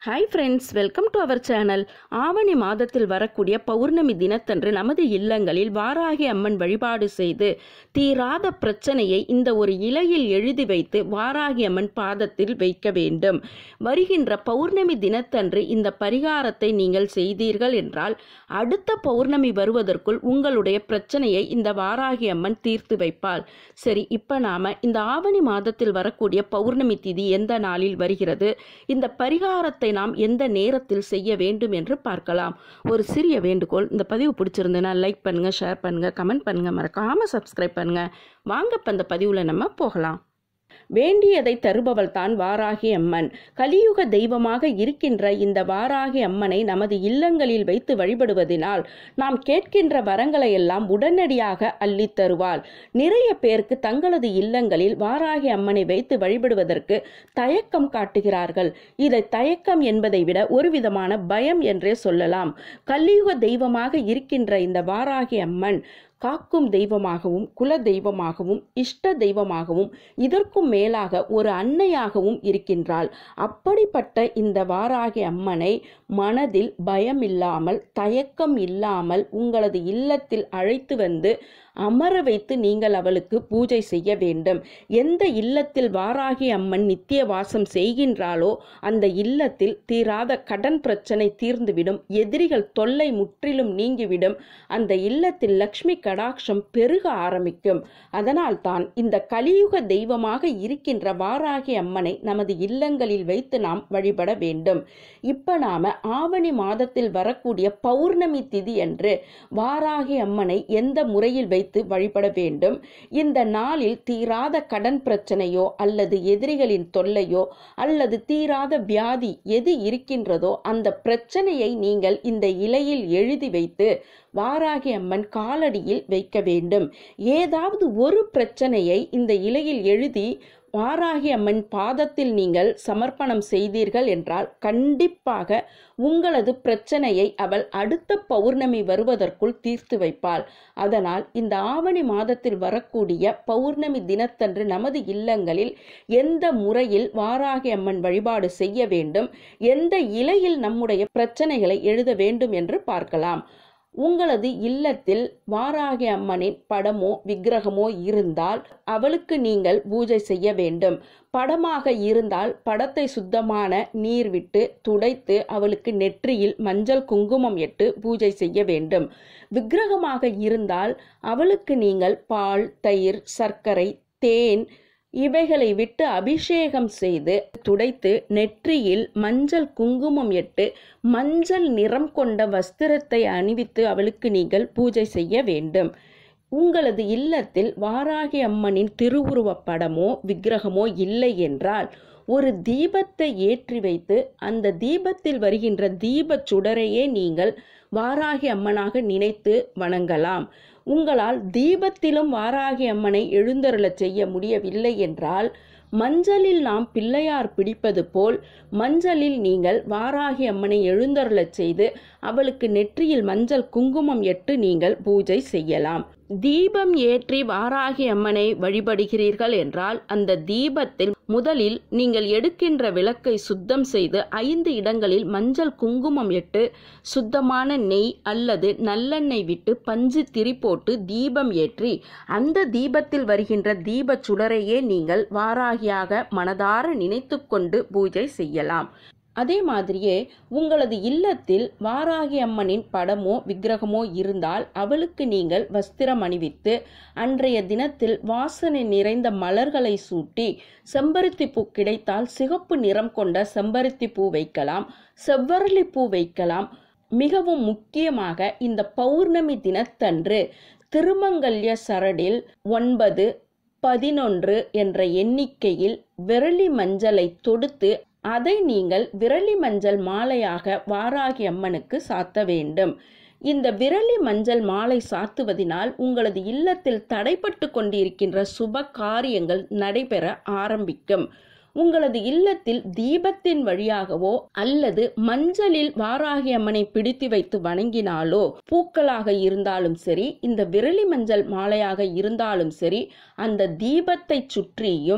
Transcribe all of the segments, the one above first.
hi friends welcome to our channel Avani மாதத்தில் வரக்கூடிய பௌர்ணமி தினத்தன்று நமது இல்லங்களில் வாராகி அம்மன் வழிபாடு செய்து தீராத பிரச்சனையை இந்த ஒரு இலையில் எழுதி வைத்து வாராகி அம்மன் பாதத்தில் வைக்க வேண்டும் வருகின்ற பௌர்ணமி தினத்தன்று இந்த பரிகாரத்தை நீங்கள் செய்தீர்கள் என்றால் அடுத்த பௌர்ணமி வருவதற்குள் உங்களுடைய பிரச்சனையை இந்த வாராகி அம்மன் தீர்த்து வைப்பாள் சரி இப்போ நாம இந்த ஆவணி மாதத்தில் வரக்கூடிய பௌர்ணமி திதி எந்த நாளில் வருகிறது இந்த பரிகாரத்தை நாம் எந்த நேரத்தில் செய்ய வேண்டும் என்று பார்க்கலாம் ஒரு சிறிய வேண்டுகோள் இந்த பதிவு பிடிச்சிருந்ததுன்னா லைக் பண்ணுங்க ஷேர் பண்ணுங்க கமெண்ட் பண்ணுங்க மறக்காம சப்ஸ்கிரைப் பண்ணுங்க வாங்க இப்ப இந்த பதிவுல நம்ம போகலாம் வேண்டியதை தருபவள் தான் வாராகி அம்மன் கலியுக தெய்வமாக இருக்கின்ற இந்த வாராகி அம்மனை நமது இல்லங்களில் வைத்து வழிபடுவதினால் நாம் கேட்கின்ற வரங்களை எல்லாம் உடனடியாக அள்ளித் தருவாள் நிறைய பேருக்கு தங்களது இல்லங்களில் வாராகி அம்மனை வைத்து வழிபடுவதற்கு தயக்கம் காட்டுகிறார்கள் இதை தயக்கம் என்பதை விட ஒரு விதமான பயம் என்றே சொல்லலாம் கலியுக தெய்வமாக இருக்கின்ற இந்த வாராகி அம்மன் காக்கும் தெய்வமாகவும் குல தெய்வமாகவும் இஷ்ட தெய்வமாகவும் இதற்கும் மேலாக ஒரு அன்னையாகவும் இருக்கின்றாள் அப்படிப்பட்ட இந்த வாராகி அம்மனை மனதில் பயம் இல்லாமல் தயக்கம் இல்லாமல் உங்களது இல்லத்தில் அழைத்து வந்து அமர வைத்து நீங்கள் அவளுக்கு பூஜை செய்ய வேண்டும் எந்த இல்லத்தில் வாராகி அம்மன் நித்திய வாசம் செய்கின்றாளோ அந்த இல்லத்தில் தீராத கடன் பிரச்சனை தீர்ந்துவிடும் எதிரிகள் தொல்லை முற்றிலும் நீங்கிவிடும் அந்த இல்லத்தில் லக்ஷ்மி கடாட்சம் பெருக ஆரம்பிக்கும் அதனால் தான் இந்த கலியுக தெய்வமாக இருக்கின்ற வாராகி அம்மனை நமது இல்லங்களில் வைத்து நாம் வழிபட வேண்டும் இப்ப நாம ஆவணி மாதத்தில் வரக்கூடிய பௌர்ணமி திதி என்று வாராகி அம்மனை எந்த முறையில் வைத்து வழிபட வேண்டும் இந்த நாளில் தீராத கடன் பிரச்சனையோ அல்லது எதிரிகளின் தொல்லையோ அல்லது தீராத வியாதி எது இருக்கின்றதோ அந்த பிரச்சனையை நீங்கள் இந்த இலையில் எழுதி வைத்து வாராகி அம்மன் காலடியில் வைக்க வேண்டும் ஏதாவது ஒரு பிரச்சனையை இந்த இலையில் எழுதி வாராகி அம்மன் பாதத்தில் நீங்கள் சமர்ப்பணம் செய்தீர்கள் என்றால் கண்டிப்பாக உங்களது பிரச்சனையை அவள் அடுத்த பௌர்ணமி வருவதற்குள் தீர்த்து வைப்பாள் அதனால் இந்த ஆவணி மாதத்தில் வரக்கூடிய பௌர்ணமி தினத்தன்று நமது இல்லங்களில் எந்த முறையில் வாராகி அம்மன் வழிபாடு செய்ய வேண்டும் எந்த இலையில் நம்முடைய பிரச்சனைகளை எழுத வேண்டும் என்று பார்க்கலாம் உங்களது இல்லத்தில் வாராகி அம்மனின் படமோ விக்கிரகமோ இருந்தால் அவளுக்கு நீங்கள் பூஜை செய்ய வேண்டும் படமாக இருந்தால் படத்தை சுத்தமான நீர் விட்டு துடைத்து அவளுக்கு நெற்றியில் மஞ்சள் குங்குமம் இட்டு பூஜை செய்ய வேண்டும் விக்கிரகமாக இருந்தால் அவளுக்கு நீங்கள் பால் தயிர் சர்க்கரை தேன் இவைகளை விட்டு அபிஷேகம் செய்து துடைத்து நெற்றியில் மஞ்சள் குங்குமம் இட்டு மஞ்சள் நிறம் கொண்ட வஸ்திரத்தை அணிவித்து அவளுக்கு நீங்கள் பூஜை செய்ய வேண்டும் உங்களது இல்லத்தில் வாராகி அம்மனின் திருவுருவப் படமோ விக்கிரகமோ இல்லை என்றால் ஒரு தீபத்தை ஏற்றி வைத்து அந்த தீபத்தில் வருகின்ற தீபச் சுடரையே நீங்கள் வாராகி அம்மனாக நினைத்து வணங்கலாம் உங்களால் தீபத்திலும் வாராகி அம்மனை எழுந்தருளச் செய்ய முடியவில்லை என்றால் மஞ்சளில் நாம் பிள்ளையார் பிடிப்பது போல் மஞ்சளில் நீங்கள் வாராகி அம்மனை எழுந்தருளச் செய்து அவளுக்கு நெற்றியில் மஞ்சள் குங்குமம் எட்டு நீங்கள் பூஜை செய்யலாம் தீபம் ஏற்றி வாராகி அம்மனை வழிபடுகிறீர்கள் என்றால் அந்த தீபத்தில் முதலில் நீங்கள் எடுக்கின்ற விளக்கை சுத்தம் செய்து ஐந்து இடங்களில் மஞ்சள் குங்குமம் இட்டு சுத்தமான நெய் அல்லது நல்லெண்ணெய் விட்டு பஞ்சு திரி போட்டு தீபம் ஏற்றி அந்த தீபத்தில் வருகின்ற தீப சுடரையே நீங்கள் வாராகியாக மனதார நினைத்து கொண்டு பூஜை செய்யலாம் அதே மாதிரியே உங்களது இல்லத்தில் வாராகி அம்மனின் படமோ விக்கிரகமோ இருந்தால் அவளுக்கு நீங்கள் வஸ்திரம் அணிவித்து அன்றைய தினத்தில் வாசனை நிறைந்த மலர்களை சூட்டி செம்பருத்தி பூ கிடைத்தால் சிகப்பு நிறம் கொண்ட செம்பருத்தி பூ வைக்கலாம் செவ்வரளி பூ வைக்கலாம் மிகவும் முக்கியமாக இந்த பௌர்ணமி தினத்தன்று திருமங்கல்ய சரடில் ஒன்பது பதினொன்று என்ற எண்ணிக்கையில் விரலி மஞ்சளை தொடுத்து அதை நீங்கள் விரலி மஞ்சள் மாலையாக வாராகி அம்மனுக்கு சாத்த வேண்டும் இந்த விரலி மஞ்சள் மாலை சாத்துவதினால் உங்களது இல்லத்தில் தடைப்பட்டு கொண்டிருக்கின்ற சுப காரியங்கள் நடைபெற ஆரம்பிக்கும் உங்களது இல்லத்தில் தீபத்தின் வழியாகவோ அல்லது மஞ்சளில் வாராகி அம்மனை பிடித்து வைத்து வணங்கினாலோ பூக்களாக இருந்தாலும் சரி இந்த விரலி மஞ்சள் மாலையாக இருந்தாலும் சரி அந்த தீபத்தை சுற்றியும்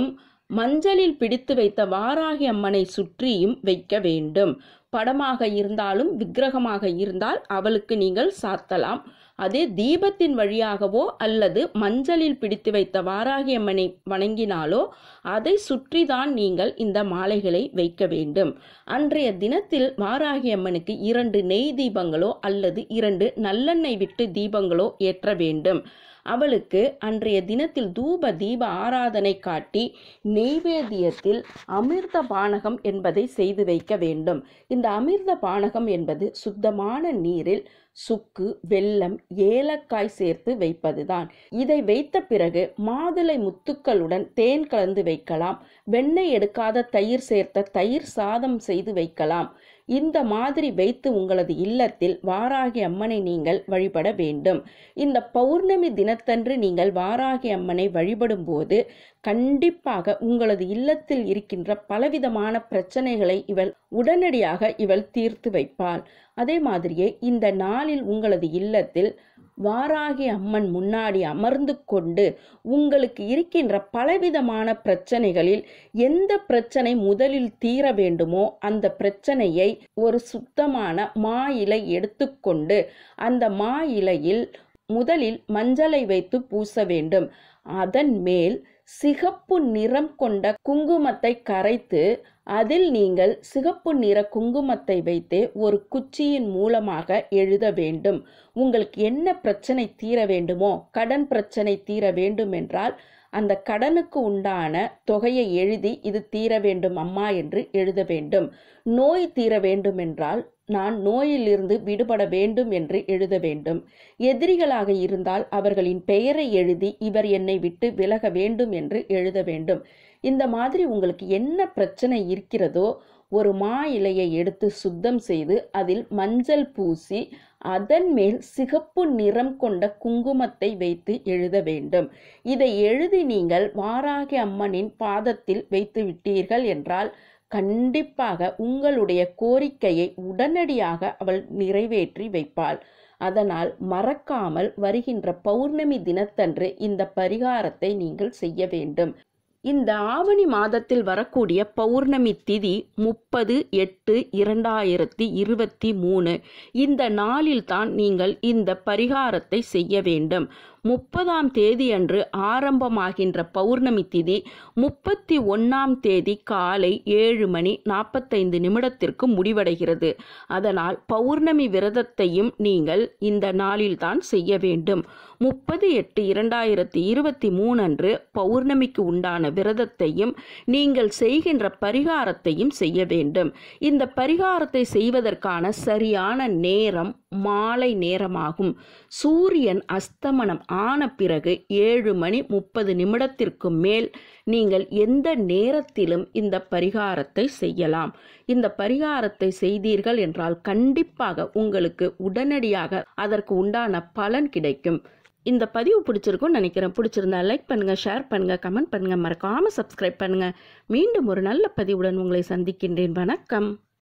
மஞ்சளில் பிடித்து வைத்த வாராகி அம்மனை சுற்றியும் வைக்க வேண்டும் படமாக இருந்தாலும் விக்கிரகமாக இருந்தால் அவளுக்கு நீங்கள் சாத்தலாம் அதே தீபத்தின் வழியாகவோ அல்லது மஞ்சளில் பிடித்து வைத்த வாராகி அம்மனை வணங்கினாலோ அதை சுற்றிதான் நீங்கள் இந்த மாலைகளை வைக்க வேண்டும் அன்றைய தினத்தில் வாராகி அம்மனுக்கு இரண்டு நெய் தீபங்களோ அல்லது இரண்டு நல்லெண்ணெய் விட்டு தீபங்களோ ஏற்ற வேண்டும் அவளுக்கு அன்றைய தினத்தில் தூப தீப ஆராதனை காட்டி நெய்வேத்தியத்தில் அமிர்த பானகம் என்பதை செய்து வைக்க வேண்டும் இந்த அமிர்த பானகம் என்பது சுத்தமான நீரில் சுக்கு வெல்லம் ஏலக்காய் சேர்த்து வைப்பதுதான் இதை வைத்த பிறகு மாதுளை முத்துக்களுடன் தேன் கலந்து வைக்கலாம் வெண்ணெய் எடுக்காத தயிர் சேர்த்த தயிர் சாதம் செய்து வைக்கலாம் இந்த மாதிரி வைத்து உங்களது இல்லத்தில் வாராகி அம்மனை நீங்கள் வழிபட வேண்டும் இந்த பௌர்ணமி தினத்தன்று நீங்கள் வாராகி அம்மனை வழிபடும் போது கண்டிப்பாக உங்களது இல்லத்தில் இருக்கின்ற பலவிதமான பிரச்சனைகளை இவள் உடனடியாக இவள் தீர்த்து வைப்பாள் அதே மாதிரியே இந்த நாளில் உங்களது இல்லத்தில் வாராகி அம்மன் முன்னாடி அமர்ந்து கொண்டு உங்களுக்கு இருக்கின்ற பலவிதமான பிரச்சனைகளில் எந்த பிரச்சனை முதலில் தீர வேண்டுமோ அந்த பிரச்சனையை ஒரு சுத்தமான மா இலை எடுத்துக்கொண்டு அந்த மா இலையில் முதலில் மஞ்சளை வைத்து பூச வேண்டும் அதன் மேல் சிகப்பு நிறம் கொண்ட குங்குமத்தை கரைத்து அதில் நீங்கள் சிகப்பு நிற குங்குமத்தை வைத்தே ஒரு குச்சியின் மூலமாக எழுத வேண்டும் உங்களுக்கு என்ன பிரச்சனை தீர வேண்டுமோ கடன் பிரச்சனை தீர வேண்டும் என்றால் அந்த கடனுக்கு உண்டான தொகையை எழுதி இது தீர வேண்டும் அம்மா என்று எழுத வேண்டும் நோய் தீர வேண்டும் என்றால் நான் நோயிலிருந்து விடுபட வேண்டும் என்று எழுத வேண்டும் எதிரிகளாக இருந்தால் அவர்களின் பெயரை எழுதி இவர் என்னை விட்டு விலக வேண்டும் என்று எழுத வேண்டும் இந்த மாதிரி உங்களுக்கு என்ன பிரச்சனை இருக்கிறதோ ஒரு மா இலையை எடுத்து சுத்தம் செய்து அதில் மஞ்சள் பூசி அதன் மேல் சிகப்பு நிறம் கொண்ட குங்குமத்தை வைத்து எழுத வேண்டும் இதை எழுதி நீங்கள் வாராகி அம்மனின் பாதத்தில் வைத்து விட்டீர்கள் என்றால் கண்டிப்பாக உங்களுடைய கோரிக்கையை உடனடியாக அவள் நிறைவேற்றி வைப்பாள் அதனால் மறக்காமல் வருகின்ற பௌர்ணமி தினத்தன்று இந்த பரிகாரத்தை நீங்கள் செய்ய வேண்டும் இந்த ஆவணி மாதத்தில் வரக்கூடிய பௌர்ணமி திதி முப்பது எட்டு இரண்டாயிரத்தி இருபத்தி மூணு இந்த நாளில்தான் நீங்கள் இந்த பரிகாரத்தை செய்ய வேண்டும் முப்பதாம் தேதி அன்று ஆரம்பமாகின்ற பௌர்ணமி திதி முப்பத்தி ஒன்றாம் தேதி காலை ஏழு மணி நாற்பத்தைந்து நிமிடத்திற்கு முடிவடைகிறது அதனால் பௌர்ணமி விரதத்தையும் நீங்கள் இந்த நாளில்தான் செய்ய வேண்டும் முப்பது எட்டு இரண்டாயிரத்தி இருபத்தி மூணு அன்று பௌர்ணமிக்கு உண்டான விரதத்தையும் நீங்கள் செய்கின்ற பரிகாரத்தையும் செய்ய வேண்டும் இந்த பரிகாரத்தை செய்வதற்கான சரியான நேரம் மாலை நேரமாகும் சூரியன் அஸ்தமனம் ஆன பிறகு ஏழு மணி முப்பது நிமிடத்திற்கு மேல் நீங்கள் எந்த நேரத்திலும் இந்த பரிகாரத்தை செய்யலாம் இந்த பரிகாரத்தை செய்தீர்கள் என்றால் கண்டிப்பாக உங்களுக்கு உடனடியாக அதற்கு உண்டான பலன் கிடைக்கும் இந்த பதிவு பிடிச்சிருக்கும்னு நினைக்கிறேன் பிடிச்சிருந்தா லைக் பண்ணுங்க ஷேர் பண்ணுங்க கமெண்ட் பண்ணுங்க மறக்காம சப்ஸ்கிரைப் பண்ணுங்க மீண்டும் ஒரு நல்ல பதிவுடன் உங்களை சந்திக்கின்றேன் வணக்கம்